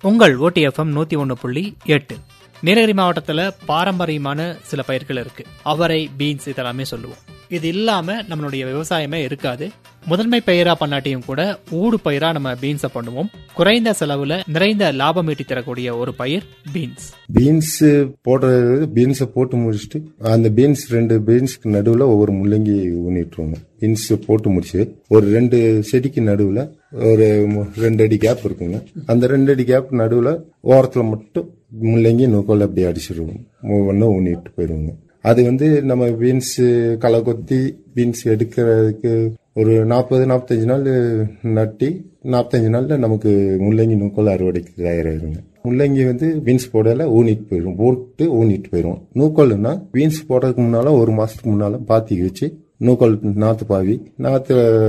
உங்கள் ஓடிஎஃப்எம் நூத்தி ஒன்னு புள்ளி எட்டு நீலகிரி மாவட்டத்துல பாரம்பரியமான சில பயிர்கள் இருக்கு அவரை பீன்ஸ் இதெல்லாமே சொல்லுவோம் இது இல்லாம நம்மளுடைய விவசாயமே இருக்காது முதன்மை பயிரா பண்ணாட்டியும் கூட ஊடு பயிரா நம்ம பீன்ஸை பண்ணுவோம் குறைந்த செலவுல நிறைந்த லாபம் ஈட்டி தரக்கூடிய ஒரு பயிர் பீன்ஸ் பீன்ஸ் போடுறது பீன்ஸை போட்டு முடிச்சுட்டு அந்த பீன்ஸ் ரெண்டு பீன்ஸ்க்கு நடுவில் ஒவ்வொரு முள்ளங்கி ஊனிட்டுருவோங்க பீன்ஸ் போட்டு முடிச்சு ஒரு ரெண்டு செடிக்கு நடுவில் ஒரு மு- ரெண்டு அடி கேப் இருக்குங்க அந்த ரெண்டு அடி கேப் நடுவில் ஓரத்தில் மட்டும் முள்ளங்கி நூக்கோல் அப்படி அடிச்சிடுவோம் ஒவ்வொன்றும் ஊனிட்டு போயிடுவோங்க அது வந்து நம்ம பீன்ஸ் களை கொத்தி பீன்ஸ் எடுக்கிறதுக்கு ஒரு நாற்பது நாற்பத்தஞ்சு நாள் நட்டி நாற்பத்தஞ்சு நாள்ல நமக்கு முள்ளங்கி நூக்கோல் அறுவடைக்கு தயாராகிருங்க முள்ளங்கி வந்து பீன்ஸ் போடல ஊனிட்டு போயிடும் போட்டு ஊனிட்டு போயிடும் நூக்கோல்னா பீன்ஸ் போடுறதுக்கு முன்னால ஒரு மாசத்துக்கு முன்னால பாத்தி வச்சு நூக்கோல் நாத்து பாவி நாத்து